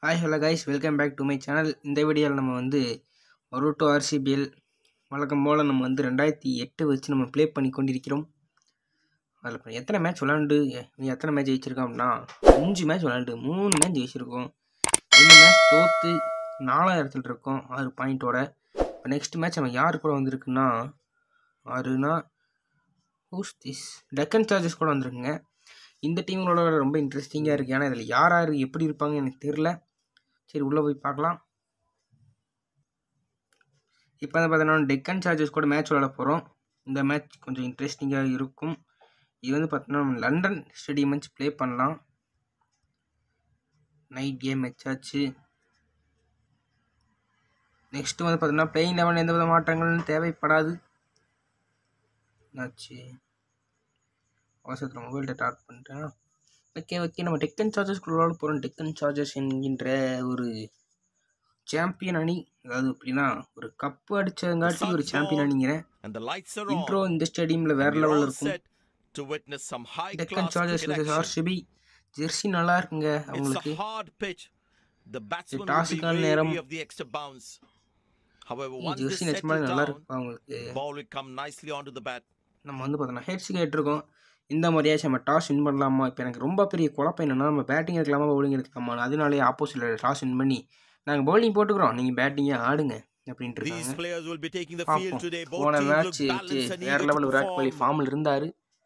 Hi hello guys welcome back to my channel இந்த வீடியோவில் நம்ம வந்து ஒரு டு ஆர்சிபிஎல் வழக்கம் போல் நம்ம வந்து ரெண்டாயிரத்தி எட்டு வச்சு நம்ம ப்ளே பண்ணி கொண்டிருக்கிறோம் அதில் இப்போ எத்தனை மேட்ச் விளாண்டு நீ எத்தனை மேட்ச் ஜெயிச்சிருக்கோம் அப்படின்னா அஞ்சு மேட்ச் விளாண்டு மூணு மேட்ச் ஜெயிச்சிருக்கோம் ரெண்டு மேட்ச் தோற்று நாலாயிரத்தில் இருக்கோம் ஆறு பாயிண்ட்டோட இப்போ நெக்ஸ்ட் மேட்ச் நம்ம யார் கூட வந்திருக்குன்னா ஆறுனா ஹூஸ் திஸ் டெக்கன் சார்ஜஸ் கூட வந்திருக்குங்க இந்த டீமோட ரொம்ப இன்ட்ரெஸ்டிங்காக இருக்குது ஏன்னா இதில் யார் யார் எப்படி இருப்பாங்க எனக்கு தெரில சரி உள்ளே போய் பார்க்கலாம் இப்போ வந்து பார்த்தீங்கன்னா டெக்கன் சார்ஜஸ் கூட மேட்ச் விளாட போகிறோம் இந்த மேட்ச் கொஞ்சம் இன்ட்ரெஸ்டிங்காக இருக்கும் இது வந்து பார்த்தீங்கன்னா நம்ம லண்டன் ஸ்டேடியம் வச்சு ப்ளே பண்ணலாம் நைட் கேம் வச்சாச்சு நெக்ஸ்ட்டு வந்து பார்த்தீங்கன்னா பிளேயிங் லெவன் எந்த வித மாற்றங்களும் தேவைப்படாது என்னாச்சு அவசரத்தில் மொபைல் டேட்டா ஆட் பண்ணிட்டேன் ஓகே ஓகே நம்ம டெக்கன் சார்ஜஸ் விளாட போகிறோம் டெக்கன் சார்ஜஸ் என்கின்ற ஒரு சாம்பியன் அணி அதாவது எப்படின்னா ஒரு கப்பு அடிச்சங்காட்டி ஒரு சாம்பியன் அணிங்கிறேன் And the lights are intro on. இந்த ஸ்டேடியமில் வேற And we're லெவலில் all இருக்கும் set to witness some high Deccan class Chargers cricket action. RCB jersey நல்லா இருக்குங்க It's அவங்களுக்கு a hard pitch. The batsman will be டாஸுக்கான நேரம். wary of the extra bounce. However, once they jersey settle நிச்சயமாக நல்லா down, இருக்கும் அவங்களுக்கு ball will come nicely onto the bat. நம்ம வந்து பார்த்தோன்னா ஹெட்ஸ் கேட்டிருக்கோம் இந்த மாதிரியாச்சும் நம்ம டாஸ் வின் பண்ணலாமா இப்போ எனக்கு ரொம்ப பெரிய குழப்பம் என்னென்னா நம்ம பேட்டிங் எடுக்கலாமா பவுலிங் எடுக்கலாமா அதனாலேயே ஆப்போசிட்டில் டாஸ் வின் பண்ணி நாங்கள் பவுலிங் போட்டுக்கிறோம் நீங்கள் பேட்டிங்கே ஆடுங்க அப்படின்ட்டு These இருக்காங்க players will be taking the field பார்ப்போம் today. Both போன teams look match balanced and வேற eager level to Virat Kohli perform. ஃபார்மில் இருந்தார்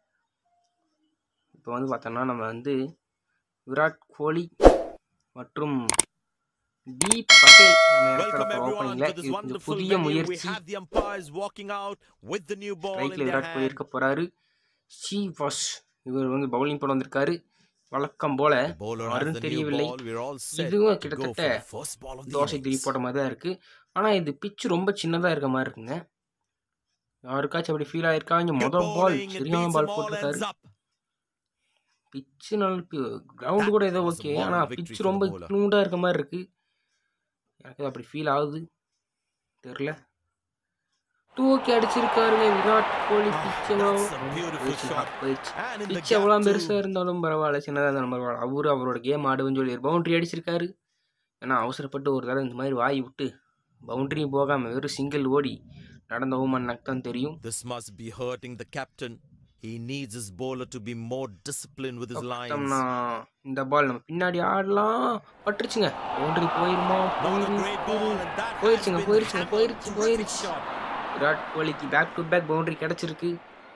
இப்போ வந்து பார்த்தோன்னா நம்ம வந்து விராட் கோலி மற்றும் டி பட்டேல் நம்ம Welcome இடத்துல everyone ஓப்பனிங்கில் to this இது கொஞ்சம் wonderful புதிய venue. We முயற்சி have the umpires walking out with the new ball in ஸ்ட்ரைக்கில் their விராட் கோலி hand. இருக்க போகிறாரு ஷி வாஷ் இவர் வந்து பவுலிங் போட வந்திருக்காரு வழக்கம் போல The bowler has யாரும் the new தெரியவில்லை ball. We're all set இதுவும் to go கிட்டத்தட்ட for the first ball of the dosa three innings. போட்ட மாதிரி தான் இருக்குது ஆனால் இது பிச்சு ரொம்ப சின்னதாக இருக்க மாதிரி இருக்குங்க யாருக்காச்சும் அப்படி ஃபீல் ஆயிருக்கா இங்கே Good மொதல் பால் bowling. It சரியான beats பால் them all போட்டிருக்காரு ends up. பிச்சு நல்ல கிரவுண்டு கூட ஏதோ That was a okay moral ஆனால் victory பிச்சு for the ரொம்ப bowler. க்ளூண்டாக இருக்க மாதிரி இருக்கு எனக்கு அது அப்படி ஃபீல் ஆகுது தெரில தூக்கி அடிச்சிருக்காருங்க விராட் கோலி Ah, பிச்சு that's a beautiful shot. போயிடுச்சு And in the பிச்சு gap எவ்வளோ too. பெருசாக இருந்தாலும் பரவாயில்ல சின்னதாக இருந்தாலும் பரவாயில்ல அவரு அவரோட கேம் ஆடுவேன்னு சொல்லி பவுண்டரி அடிச்சிருக்காரு ஏன்னா அவசரப்பட்டு ஒரு தடவை இந்த மாதிரி வாய் விட்டு பவுண்டரியும் போகாமல் வெறும் சிங்கிள் ஓடி நடந்த ஓமன் எனக்கு தான் தெரியும் This must be hurting the captain. He needs his bowler to be more disciplined with his lines. பார்த்தோம்னா இந்த பால் நம்ம பின்னாடி ஆடலாம் பட்டுருச்சுங்க பவுண்டரி போயிருமா Not a போயிரு, great போயிரு. ball, and that has போயிருச்சுங்க been போயிருச்சுங்க hammered. போயிருச்சு Terrific போயிருச்சு shot. விராட் கோலிக்கு பேக் டு பேக் பவுண்டரி கிடச்சிருக்கு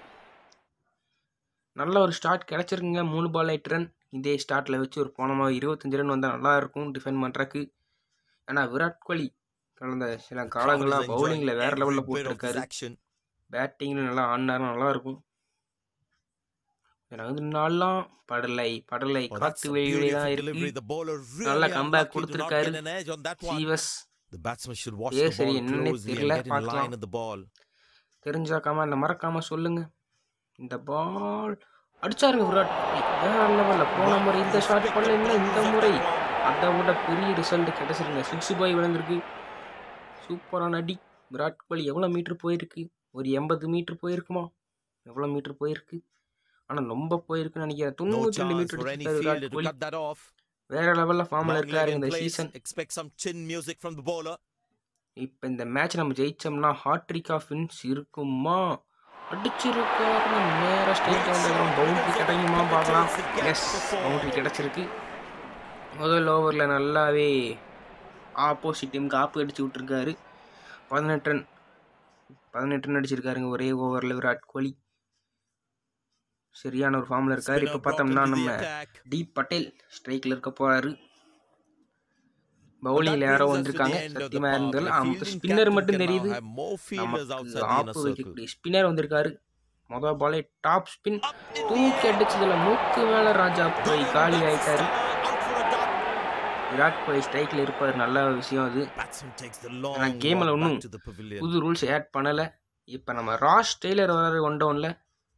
நல்ல ஒரு ஸ்டார்ட் கிடச்சிருக்குங்க மூணு பால் எயிட் ரன் இதே ஸ்டார்ட்டில் வச்சு ஒரு போனமா இருபத்தஞ்சு ரன் வந்தால் நல்லா இருக்கும் டிஃபெண்ட் பண்ணுறக்கு ஏன்னா விராட் கோலி கடந்த சில Crowd is காலங்களாக enjoying பவுலிங்கில் வேறு every லெவலில் bit of this போட்டிருக்காரு action. பேட்டிங்கில் நல்லா ஆடினாரும் நல்லா இருக்கும் எனக்கு வந்து நாள்லாம் படலை படலை Oh, that's காத்து a வெளியே beautiful தான் delivery. இருக்கு The bowler நல்ல really comeback unlucky to not கொடுத்திருக்காரு. get an edge on that one. சீவஸ் The batsman should watch A the சரி ball என்னன்னே closely and தெரியல get in பார்க்கலாம் line at the ball. தெரிஞ்சா கமெண்ட்ல மறக்காம சொல்லுங்க இந்த பால் அடிச்சாருங்க விராட் கோலி வேற லெவலில் போன முறை இந்த ஷாட் பண்ணல இந்த முறை அதை விட பெரிய ரிசல்ட் கிடைச்சிருங்க சிக்ஸ் பாய் விழுந்திருக்கு சூப்பரான அடி விராட் கோலி எவ்வளோ மீட்ரு போயிருக்கு ஒரு எண்பது மீட்ரு போயிருக்குமா எவ்வளோ மீட்ரு போயிருக்கு ஆனால் ரொம்ப போயிருக்குன்னு நினைக்கிறேன் No தொண்ணூற்றி ரெண்டு chance மீட்ரு for any அடிச்சிருக்காரு fielder Virat to Kohli cut that off. வேற லெவலில் ஃபார்மில் Long இருக்காரு leg in இந்த place. Season Expect some chin music from the bowler. இப்போ இந்த மேட்ச் நம்ம ஜெயிச்சோம்னா ஹாட்ரிக் ஆஃப் வின்ஸ் இருக்குமா அடிச்சிருக்காரு நம்ம நேராக ஸ்டேட் வந்துடுறோம் பவுண்டரி கிடைக்குமா பார்க்கலாம் எஸ் பவுண்டரி கிடச்சிருக்கு முதல் ஓவரில் நல்லாவே ஆப்போசிட் டீமுக்கு ஆப்பு அடிச்சு விட்ருக்காரு பதினெட்டு ரன் பதினெட்டு ரன் அடிச்சிருக்காருங்க ஒரே ஓவரில் விராட் கோலி சரியான ஒரு ஃபார்மில் இருக்காரு Spinner இப்போ brought பார்த்தோம்னா into the நம்ம attack. டி பட்டேல் ஸ்ட்ரைக்கில் இருக்க போகிறாரு பவுலிங்கில் யாரோ brings us to வந்திருக்காங்க the end of the சத்தியமாக power இருந்ததில்ல play. நமக்கு Fielding ஸ்பின்னர் captain மட்டும் can now தெரியுது have more fielders outside நமக்கு the inner ஆப்பு circle. வைக்கக்கூடிய ஸ்பின்னர் வந்திருக்காரு மொதல் பாலே top spin Up in the தூக்கி air. அடிச்சதுல மூக்கு மேலே ராஜா போய் காலி ஆயிட்டாரு Out for a dot. Virat கோலி ஸ்ட்ரைக்கில் இருப்பார் நல்ல விஷயம் அது Batsman takes the long ஆனா கேம்ல walk ஒன்றும் back to the pavilion. புது ரூல்ஸ் ஆட் பண்ணலை இப்போ நம்ம ராஸ் டெய்லர் வராரு ஒன் டவுனில்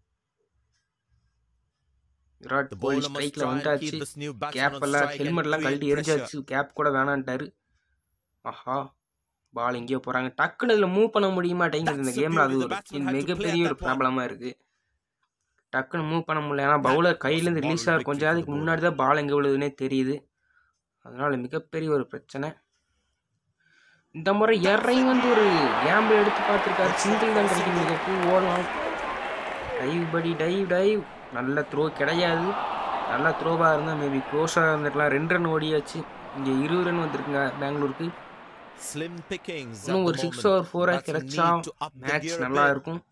Virat The Kohli bowler must ஸ்ட்ரைக்கில் try and வந்தாச்சு keep this new batsman cap on எல்லாம் strike and ஹெல்மெட் எல்லாம் create கழட்டி pressure. எரிஞ்சாச்சு கேப் கூட வேணான்ட்டாரு ஆஹா பால் எங்கேயோ போகிறாங்க டக்குன்னு இதில் மூவ் பண்ண முடிய மாட்டேங்குது இந்த That's the கேமில் அது beauty. The ஒரு batsman had to play மிகப்பெரிய at ஒரு that one. ப்ராப்ளமாக இருக்குது டக்குன்னு மூவ் பண்ண முடியல ஏன்னா பவுலர் கையிலேருந்து moral ரிலீஸ் ஆகிற victory கொஞ்ச for the நேரத்துக்கு bowler. முன்னாடி தான் பால் எங்கே விழுதுன்னே தெரியுது அதனால் மிகப்பெரிய ஒரு பிரச்சனை இந்த முறை இறங்கி வந்து ஒரு கேம்பிள் எடுத்து பார்த்துருக்காரு சிங்கிள் தான் கிடைக்கும் மிகப்பு ஓடலாம் டைவ் படி டைவ் டைவ் நல்ல த்ரோ கிடையாது நல்ல த்ரோவாக இருந்தால் மேபி க்ளோஸாக இருந்திருக்கலாம் ரெண்டு ரன் ஓடியாச்சு இங்கே இருபது ரன் வந்திருக்குங்க பெங்களூருக்கு Slim pickings. at இன்னும் the ஒரு சிக்ஸ் moment. ஓவர் ஃபோராக That's a கிடைச்சா need to up the match gear a நல்லா bit. இருக்கும்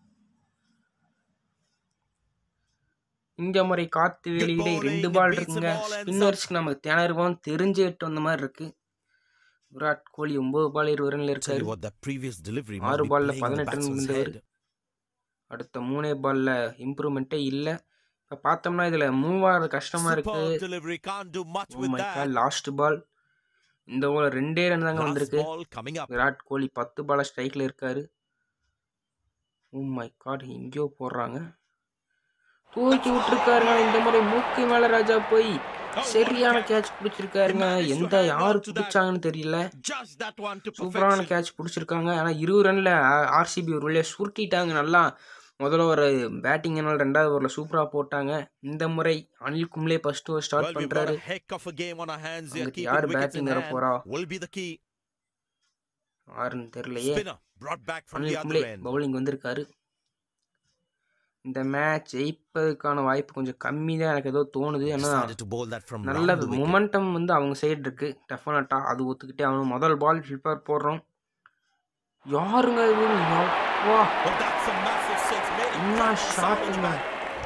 இந்த முறை காத்து வெளியிட bowling, ரெண்டு it பால் beats இருக்குங்க them all and ஸ்பின்னர்ஸ்க்கு நமக்கு திணறுவோம் தெரிஞ்சு எட்டு வந்த மாதிரி இருக்கு விராட் கோலி ஒன்பது பால் இருபது ரன்ல Tell இருக்காரு you what, that previous delivery ஆறு must be பால்ல playing on the பதினெட்டு ரன் batsman's இருந்தவர் head. அடுத்த மூணே பால்ல இம்ப்ரூவ்மெண்ட்டே இல்லை இப்போ பார்த்தோம்னா இதில் மூவ் ஆகிறது கஷ்டமா இருக்கு Superb delivery, can't do much with that. Last ball இந்த ஓவர் ரெண்டே ரன் தாங்க Last வந்திருக்கு ball coming up. விராட் கோலி பத்து பால ஸ்ட்ரைக்ல இருக்காரு ஓ மை காட் எங்கேயோ போடுறாங்க தூக்கி விட்டுருக்காருங்க இந்த முறை மூக்கு மேல ராஜா போய் சரியான கேட்ச் பிடிச்சிருக்காருங்க எந்த யாரு பிடிச்சாங்கன்னு தெரியல Just that one to சூப்பரான perfection. கேட்ச் பிடிச்சிருக்காங்க ஆனால் இருபது ரன்ல ஆர்சிபி ஒரு வழியாக சுருட்டிட்டாங்க நல்லா முதல்ல ஒரு பேட்டிங்னால ரெண்டாவது ஓவரில் சூப்பராக போட்டாங்க இந்த முறை Anil Kumble first over start Well, we've got பண்ணுறாரு a heck of a game on our hands here. அவங்களுக்கு Keeping யார் wickets in பேட்டிங் வர hand போறா will be the key. யாருன்னு தெரியலையே Spinner brought back from the Anil other Kumble end. Bowling வந்திருக்காரு இந்த match ஜெயிப்பதற்கான வாய்ப்பு கொஞ்சம் கம்மி தான் எனக்கு ஏதோ தோணுது ஏன்னா Decided to bowl that from நல்ல round the wicket. மொமெண்டம் வந்து அவங்க சைடு இருக்கு டெஃபினட்டாக அது ஒத்துக்கிட்டே அவனு முதல் பால் ஃபில்பர் போடுறோம் யாருங்க இது வா But that's a massive six. Made a என்ன cracking salvage ஷாட்டுங்க back.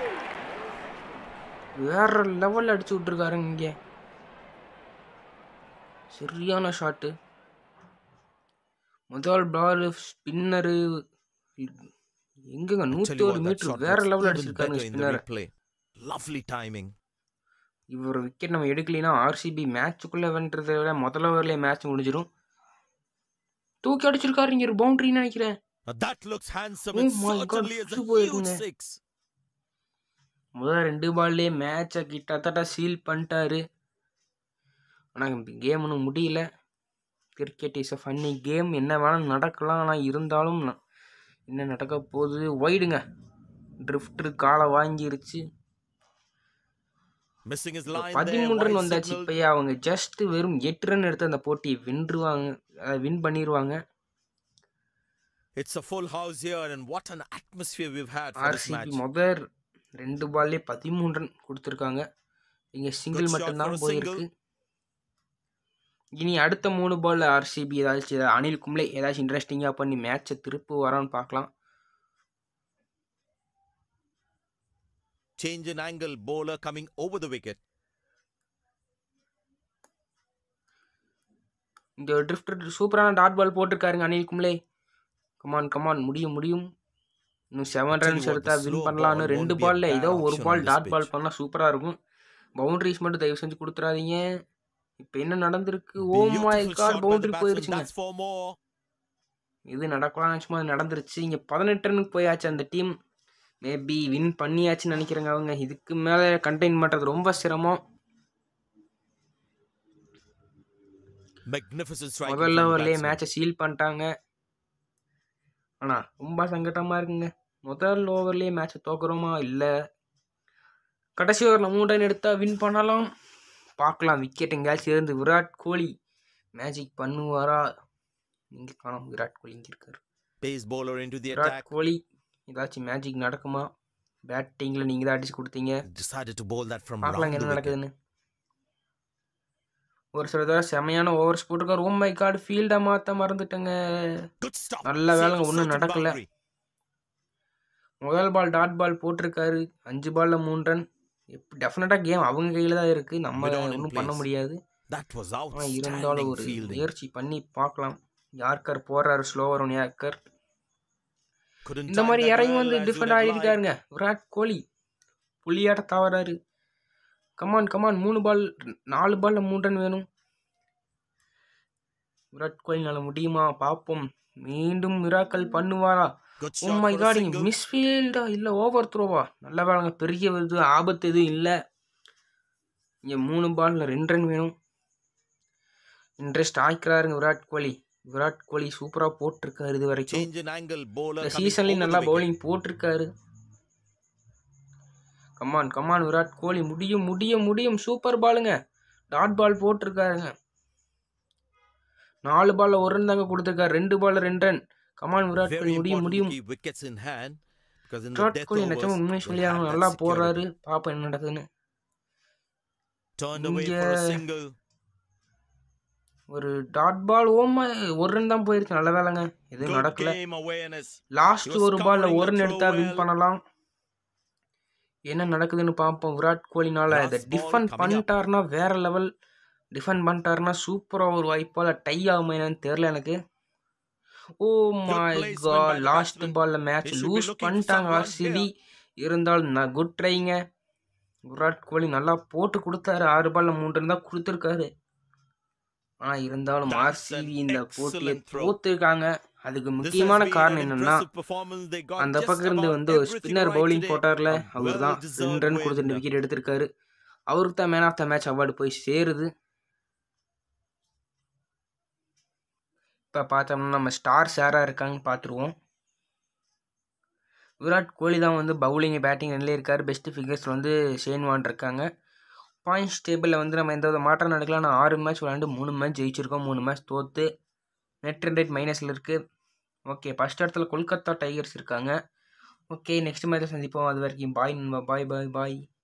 வேற லெவலில் அடிச்சு விட்ருக்காருங்க இங்கே சரியான ஷாட்டு முதல் பால் ஸ்பின்னரு எங்கங்க Tell நூற்றி you ஒரு what, that மீட்டர் shot வேற looks லெவலில் even அடிச்சிருக்காருங்க better in the spinner replay. Lovely timing. இவர் விக்கெட் நம்ம எடுக்கலைன்னா ஆர்சிபி மேட்சுக்குள்ளே வென்றதை விட முதல் ஓவர்லேயே மேட்ச் முடிஞ்சிடும் தூக்கி அடிச்சிருக்காரு இங்கே ஒரு பவுண்டரின்னு நினைக்கிறேன் Now that looks handsome. Oh It my God, certainly is a super huge இருக்குங்க. six. முதல் ரெண்டு பால்லே மேட்சை கிட்டத்தட்ட சீல் பண்ணிட்டாரு ஆனால் கேம் ஒன்றும் முடியல cricket is a funny game என்ன வேணாலும் நடக்கலாம் ஆனால் இருந்தாலும் ந- என்ன நடக்க போகுது ஒய்டுங்க ட்ரிஃப்ட்ரு காலை வாங்கிருச்சு Missing his line there. பதிமூணு ரன் wide வந்தாச்சு signal. இப்போயே அவங்க ஜஸ்ட் வெறும் எட்டு ரன் எடுத்து அந்த போட்டியை வென்றுவாங்க வின் பண்ணிடுவாங்க It's a full house here, and what an atmosphere we've had for this RCB match. முதல் ரெண்டு பால்லே பதிமூணு ரன் கொடுத்துருக்காங்க இங்கே சிங்கிள் Good shot மட்டும்தான் for a போயிருக்கு இனி அடுத்த மூணு பால்ல ஆர்சிபி ஏதாச்சும் ஏதா- அனில் கும்ளே ஏதாச்சும் இன்ட்ரெஸ்டிங்காக பண்ணி மேட்சை திருப்பு வரான்னு பார்க்கலாம் Change in angle, bowler coming over the wicket. இந்த ட்ரிஃப்டர் சூப்பரான டாட் பால் போட்டிருக்காருங்க அனில் கும்ளே கமான் கமான் முடியும் முடியும் இன்னும் seven Tell you runs what, எடுத்தா the வின் slow பண்ணலான்னு ball ரெண்டு won't be a பால்ல bad ஏதோ ஒரு option ball on this dot ball pitch. பண்ணால் சூப்பராக இருக்கும் பவுண்டரிஸ் மட்டும் தயவு செஞ்சு கொடுத்துறாதீங்க இப்போ என்ன நடந்திருக்கு oh my Beautiful god shot by the boundary batsman. போயிருச்சுங்க That's four more. இது நடக்கலாம் சும்மா அது நடந்துருச்சு இங்கே பதினெட்டு ரனுக்கு போயாச்சு அந்த டீம் மேபி வின் பண்ணியாச்சுன்னு நினைக்கிறேங்க அவங்க இதுக்கு மேலே கண்டெயின் பண்ணுறது ரொம்ப சிரமம் Magnificent striking முதல்ல from the ஓவர்லேயே batsman. மேட்சை சீல் பண்ணிட்டாங்க ஆனால் ரொம்ப சங்கடமாக இருக்குங்க முதல் ஓவர்லேயே மேட்சை தோக்குறோமா இல்லை கடைசி ஓவரில் மூணு ரன் எடுத்தால் வின் பண்ணலாம் பார்க்கலாம் விக்கெட் எங்கேயாச்சும் இருந்து விராட் கோலி மேஜிக் பண்ணுவாரா நீங்கள் காணும் விராட் கோலி இங்கே இருக்காரு Pace bowler into the Virat attack. கோலி ஏதாச்சும் மேஜிக் நடக்குமா பேட்டிங்கில் நீங்கள் தான் அடிச்சு கொடுத்தீங்க Decided to bowl that from பார்க்கலாங்க round the என்ன wicket. நடக்குதுன்னு ஒரு சில தடவை செமையான ஓவர்ஸ் போட்டிருக்காரு ஓ மை கார்டு ஃபீல்டை மாற்ற மறந்துட்டேங்க Good stop. நல்ல Safe வேலைங்க, ஒண்ணும் asserted நடக்கல. boundary. முதல் பால் டாட் பால் போட்டிருக்காரு அஞ்சு பால்ல மூணு ரன் டெஃபினட்டாக கேம் அவங்க கையில் தான் இருக்குது நம்ம Mid on in ஒன்றும் பண்ண place. முடியாது That was ஆனால் இருந்தாலும் outstanding ஒரு fielding. முயற்சி பண்ணி பார்க்கலாம் யார்கர் போடுறாரு ஸ்லோவர் ஒன் யார்கர் Couldn't இந்த time மாதிரி that இறங்கி well வந்து as you'd டிஃபெண்ட் have ஆடி liked. இருக்காருங்க விராட் கோலி புள்ளியாட்ட தவறாரு கமான் கமான் மூணு பால் நாலு பால்ல மூணு ரன் வேணும் விராட் கோலினால முடியுமா பார்ப்போம் மீண்டும் மிராக்கல் பண்ணுவாரா Good oh shot my for a god இங்க single. மிஸ்ஃபீல்டா இல்ல ஓவர் த்ரோவா நல்ல வேலைங்க பெரிய இது ஆபத்து எதுவும் இல்ல இங்க மூணு பால்ல ரெண்டு ரன் வேணும் இன்ட்ரெஸ்ட் ஆய்க்கிறாருங்க விராட் கோலி விராட் கோலி சூப்பரா போட்டிருக்காரு இது வரைக்கும் Change in angle, bowler இந்த coming சீசன்லயும் over நல்லா the wicket. பவுலிங் போட்டிருக்காரு கமான் கமான் விராட் கோலி முடியும் முடியும் முடியும் சூப்பர் பாலுங்க டாட் பால் போட்டிருக்காருங்க நாலு பால்ல ஒரு ரன் தாங்க கொடுத்துருக்காரு ரெண்டு பால்ல ரெண்டு run come on Virat Very Kohli முடியும் important to முடியும் keep wickets in hand because in the Virat death Kohli overs, நிச்சயம் உண்மை you'll சொல்லி have அவங்க that நல்லா security. போடுறாரு பாப்போம் என்ன நடக்குதுன்னு Turned away for a இங்க- single. ஒரு டாட் பால் ஓமா ஒரு ரன் தான் போயிருச்சு நல்ல வேலைங்க எதுவும் Good நடக்கல game awareness. Last He was ஒரு பால்ல covering ஒரு the ரன் எடுத்தா throw வின் well. பண்ணலாம் என்ன நடக்குதுன்னு பார்ப்போம் விராட் கோலினால இதை Last ball defend coming up. பண்ணிட்டாருன்னா வேற லெவல் டிஃபெண்ட் பண்ணிட்டாருன்னா சூப்பரா ஒரு வாய்ப்பால டை ஆகுமா என்னன்னு தெரியல எனக்கு oh my placement by god the last batsman. பால்ல match He should be lose looking for பண்ணிட்டாங்க some runs ஆர்சிபி இருந்தாலும் நான் குட் ட்ரைங்க விராட் கோலி நல்லா போட்டு கொடுத்தாரு ஆறு பால்ல மூணு ரன் தான் கொடுத்துருக்காரு ஆனா இருந்தாலும் That's an ஆர்சிபி இந்த போட்டியை excellent throw. தோத்துருக்காங்க அதுக்கு This has முக்கியமான been காரணம் an என்னன்னா impressive performance. They got அந்த just பக்கம் இருந்து about வந்து ஒரு everything spinner right bowling today. போட்டார்ல A அவர் தான் well-deserved ரெண்டு ரன் கொடுத்து ரெண்டு win. விக்கெட் எடுத்திருக்காரு அவருக்கு தான் man of the match award போய் சேருது இப்போ பார்த்தோம்னா நம்ம ஸ்டார்ஸ் யாராக இருக்காங்கன்னு பார்த்துருவோம் விராட் கோலி தான் வந்து பவுலிங் பேட்டிங் ரெண்டுலேயே இருக்கார் பெஸ்ட் ஃபிகர்ஸில் வந்து ஷேன்வான் இருக்காங்க பாயிண்ட்ஸ் டேபிளில் வந்து நம்ம எந்த வித மாற்றம் நடக்கல ஆனால் ஆறு மேட்ச் விளாண்டு மூணு மேட்ச் ஜெயிச்சிருக்கோம் மூணு மேட்ச் தோற்று நெட் ரன் ரேட் மைனஸில் இருக்குது ஓகே ஃபஸ்ட் இடத்துல கொல்கத்தா டைகர்ஸ் இருக்காங்க ஓகே நெக்ஸ்ட் மேட்ச் சந்திப்போம் அது வரைக்கும் பாய் நண்பா பாய் பாய் பாய்